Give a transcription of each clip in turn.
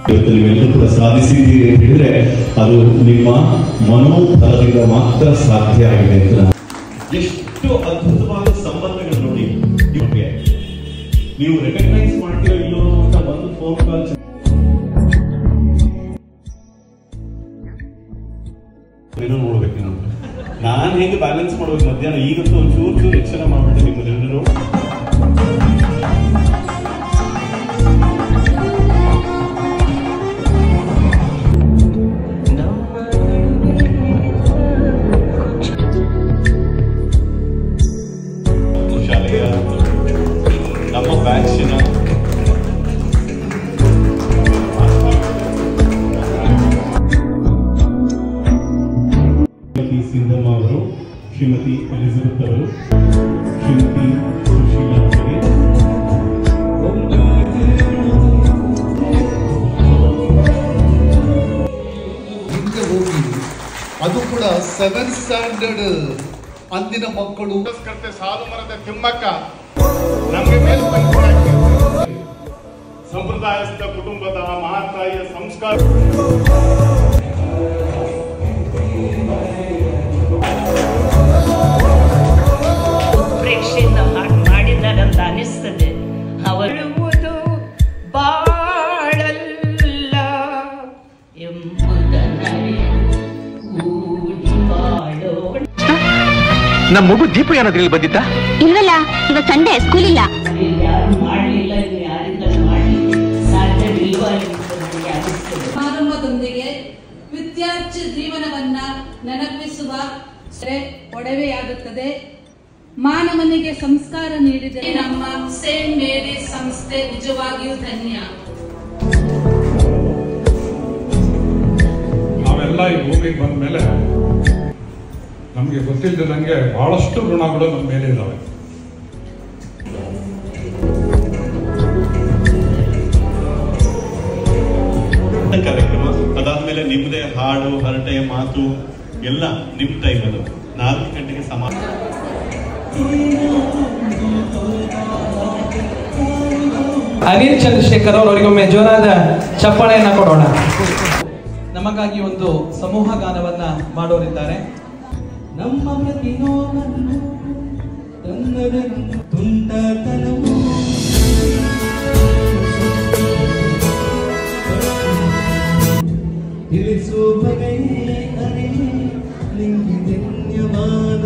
ಇವತ್ತು ನೀವೆಲ್ಲರೂ ಕೂಡ ಸಾಧಿಸಿದ್ದೀರಿ ಅಂತ ಹೇಳಿದ್ರೆ ಅದು ನಿಮ್ಮ ಮನೋಬಲದಿಂದ ಮಾತ್ರ ಸಾಧ್ಯ ಆಗಿದೆ ಅಂತ ನಾನು- ಎಷ್ಟು ಅದ್ಭುತವಾದ ಸಂಬಂಧಗಳು ನೋಡಿ ಇವ್ರಿಗೆ ನೀವು ರೆಕಗ್ನೈಸ್ ಮಾಡ್ತೀರೋ ಇಲ್ಲೋ ಅಂತ ಒಂದು ಫೋನ್ ಕಾಲ್ ಏನೋ ನೋಡ್ಬೇಕು ನಾನು ನಾನು ಹೇಗೆ ಬ್ಯಾಲೆನ್ಸ್ ಮಾಡ್ಬೇಕು ಮಧ್ಯಾಹ್ನ ಈಗಂತೂ ಒಂದು ಚೂರು ಚೂರು ಎಚ್ಚರ ಮಾಡ್ಬಿಟ್ಟೆ ನಿಮ್ಮನ್ನೆಲ್ಲರೂ ಶಾಲೆಯ ನಮ್ಮ ಬ್ಯಾಚಿನ ಶ್ರೀಮತಿ ಸಿಂಧಮ್ಮ ಅವರು ಶ್ರೀಮತಿ ಎಲಿಜಬೆತ್ ಅವರು ಶ್ರೀಮತಿ ಸುಶೀಲಾ ಅವರಿಗೆ ಹಿಂದೆ ಹೋಗಿ ಅದು ಕೂಡ ಸೆವೆನ್ ಸ್ಟ್ಯಾಂಡರ್ಡ್ ಅಂದಿನ ಮಕ್ಕಳು ಪುರಸ್ಕರ್ತೆ ಸಾಲು ಮರದ ತಿಮ್ಮಕ್ಕ ನಮಗೆ ಮೇಲ್ಪಂಕ್ತಿ ಹಾಕಿ ಸಂಪ್ರದಾಯಸ್ಥ ಕುಟುಂಬದ ಮಹಾತಾಯಿಯ ಸಂಸ್ಕಾರ ಪ್ರೇಕ್ಷೆಯಿಂದ ಹಾಗೆ ಮಾಡಿದ್ದಾರಂತ ಅನಿಸ್ತದೆ ಅವರುವುದು ಬಾಳಲ್ಲ ಎಂಬುದನ್ನರಿತು ಕೂಡಿ ಬಾಳೋಣ ನಮ್ಮ ಮಗು ದೀಪ ಏನಾದ್ರಲ್ಲಿ ಬಂದಿದ್ದ ಇಲ್ವಲ್ಲ ಇವತ್ತು ಸಂಡೇ ಸ್ಕೂಲ್ ಇಲ್ಲ ಯಾರು ಮಾಡಲಿಲ್ಲ ಇನ್ನು ಯಾರಿಂದ ಮಾಡಲಿಕ್ಕೆ ಸಾಧ್ಯವಿಲ್ವಾ ಎಂದು ನನಗೆ ಅನಿಸ್ತದೆ ಸಮಾರಂಭದೊಂದಿಗೆ ವಿದ್ಯಾರ್ಥಿ ಜೀವನವನ್ನ ನೆನಪಿಸುವ ಶ್ರೇ ಒಡವೆಯಾಗುತ್ತದೆ ಮಾನವನಿಗೆ ಸಂಸ್ಕಾರ ನೀಡಿದರೆ ನಮ್ಮ ಸೇಂಟ್ ಮೇರಿ ಸಂಸ್ಥೆ ನಿಜವಾಗಿಯೂ ಧನ್ಯ ನಾವೆಲ್ಲ ಈ ಭೂಮಿಗೆ ಬಂದ ಮೇಲೆ ನಮಗೆ ಗೊತ್ತಿಲ್ಲದೆ ನನಗೆ ಬಹಳಷ್ಟು ಋಣಗಳು ನಮ್ಮ ಮೇಲೆ ಇದ್ದಾವೆ ಕಾರ್ಯಕ್ರಮ ಅದಾದ್ಮೇಲೆ ನಿಮ್ಮದೇ ಹಾಡು ಹರಟೆ ಮಾತು ಎಲ್ಲ ನಿಮ್ ಟೈಮ್ ಅದು ನಾಲ್ಕು ಗಂಟೆಗೆ ಸಮಾನ ಅನಿಲ್ ಚಂದ್ರಶೇಖರ್ ಅವರು ಅವರಿಗೊಮ್ಮೆ ಜೋರಾದ ಚಪ್ಪಾಳೆಯನ್ನ ಕೊಡೋಣ ನಮಗಾಗಿ ಒಂದು ಸಮೂಹ ಗಾನವನ್ನ ಮಾಡೋರಿದ್ದಾರೆ ನಮ್ಮ ಪ್ರತಿ ನೋವನ್ನು ತನ್ನದನ್ನು ತುಂಟತನವು ತಿಳಿಸು ಬಗೆಯೇ ಅರಿವೆ ನಿಂಗೆ ಧನ್ಯವಾದ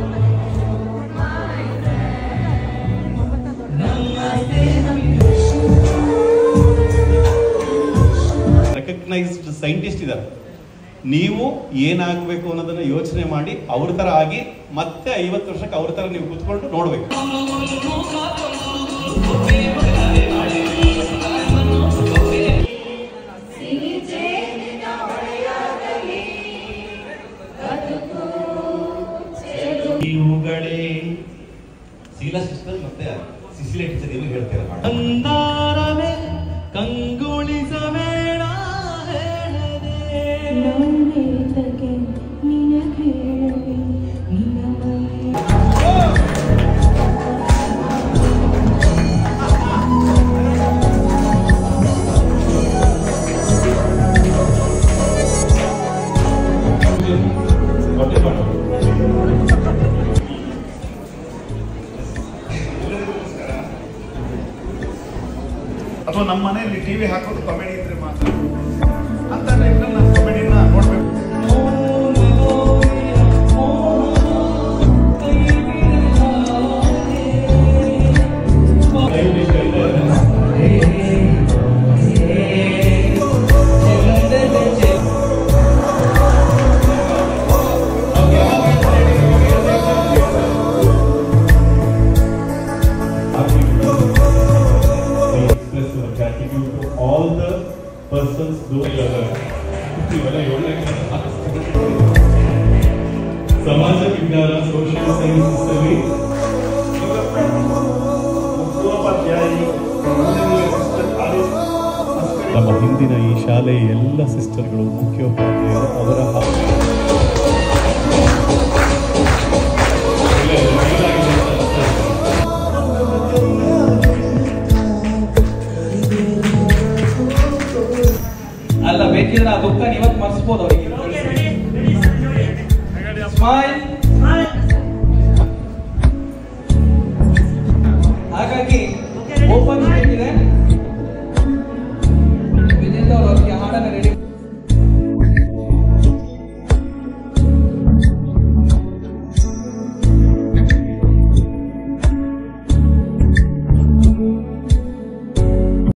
ರೆಕಗ್ನೈಸ್ಡ್ ಸೈಂಟಿಸ್ಟ್ ಇದ್ದಾರೆ ನೀವು ಏನಾಗಬೇಕು ಅನ್ನೋದನ್ನ ಯೋಚನೆ ಮಾಡಿ ಅವ್ರ ತರ ಆಗಿ ಮತ್ತೆ ಐವತ್ತು ವರ್ಷಕ್ಕೆ ಅವ್ರ ತರ ನೀವು ಕುತ್ಕೊಂಡು ನೋಡ್ಬೇಕು ಇವುಗಳೇ ಶೀಲಾ ಸಿಸ್ಟರ್ ಮತ್ತೆ ಸಿಸಿಲಿಯ ಟೀಚರ್ ಏನು ಹೇಳ್ತೀರಾ ಅಂದಾರವೇ ಕಂಗೊಳಿಸಬೇಡ ಹೇಳದೆ ಅಥವಾ ನಮ್ಮ ಮನೆಯಲ್ಲಿ ಟಿವಿ ಹಾಕೋದು ಕಾಮಿಡಿ ಇದ್ರೆ ಮಾತ್ರ ಅಂತ ಟೈಮ್ನಲ್ಲಿ ನಾನು ಕಾಮಿಡಿನ ನೋಡ್ಬೇಕು We express our gratitude to all the persons doing ಇವೆಲ್ಲ ಏಳನೇ ಕ್ಲಾಸ್ ಸಮಾಜ ವಿಜ್ಞಾನ ಸೋಷಿಯಲ್ ಸೈನ್ಸಸ್ ಅಲ್ಲಿ ಪೂರ್ವೋಪಾಧ್ಯಾಯಿ ನಮ್ಮ ಹಿಂದಿನ ಈ ಶಾಲೆಯ ಎಲ್ಲ ಸಿಸ್ಟರ್ಗಳು ಮುಖ್ಯೋಪಾಧ್ಯಾಯರು ಅವರ ಹಾ- ಇಲ್ಲ, ಇದು ಮೇಲಾಗಿದೆ ಅಂತ ಅನಿಸ್ತಾ ಇದೆ. Smile.